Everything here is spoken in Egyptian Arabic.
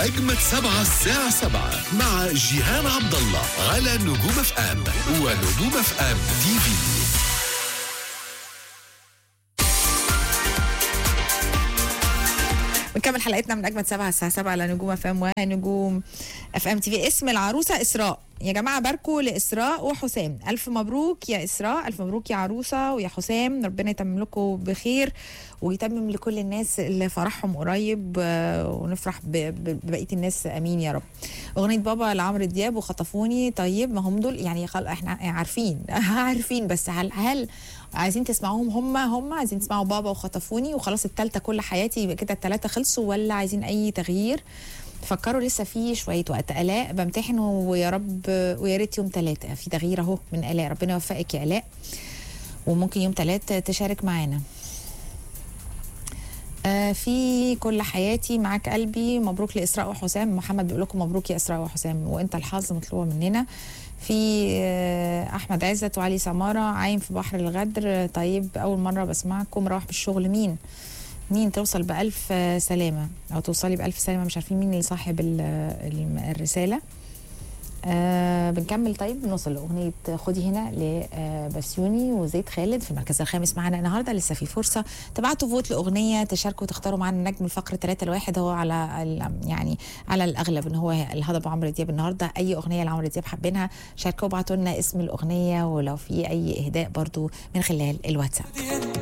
أجمد سبعة الساعة سبعة مع جيهان عبد الله على نجوم اف ام ونجوم اف ام تي في بنكمل حلقتنا من اجمد سبعة الساعه 7 على نجوم اف ام ونجوم اف ام تي في اسم العروسه اسراء يا جماعه باركوا لاسراء وحسام الف مبروك يا اسراء الف مبروك يا عروسه ويا حسام ربنا يتمم لكم بخير ويتمم لكل الناس اللي فرحهم قريب آه، ونفرح ب- ب- ببقيه الناس امين يا رب اغنيه بابا لعمرو دياب وخطفوني طيب ما هم دول يعني خل... احنا عارفين عارفين بس هل هل عايزين تسمعوهم هم هم عايزين تسمعوا بابا وخطفوني وخلاص التالتة كل حياتي يبقى كده التلاتة خلصوا ولا عايزين اي تغيير فكروا لسه في شويه وقت الاء بمتحن ويا رب ويا ريت يوم ثلاثة في تغيير اهو من الاء ربنا يوفقك يا الاء وممكن يوم ثلاثة تشارك معانا آه، في كل حياتي معاك قلبي مبروك لاسراء وحسام محمد بيقول لكم مبروك يا اسراء وحسام وانت الحظ مطلوبه مننا في آه، احمد عزت وعلي سماره عايم في بحر الغدر طيب اول مره بسمعكم راح بالشغل مين مين توصل بألف آه، سلامة أو توصلي بألف سلامة مش عارفين مين اللي صاحب ال- الم- الرسالة آه بنكمل طيب نوصل لأغنية خدي هنا لبسيوني وزيد خالد في المركز الخامس معانا النهاردة لسه في فرصة تبعتوا فوت لأغنية تشاركوا تختاروا معانا نجم الفقرة 3 لواحد هو على ال- يعني على الأغلب إن هو الهضبة عمرو دياب النهاردة أي أغنية لعمرو دياب حابينها شاركوا وابعتوا لنا اسم الأغنية ولو في أي إهداء برضو من خلال الواتساب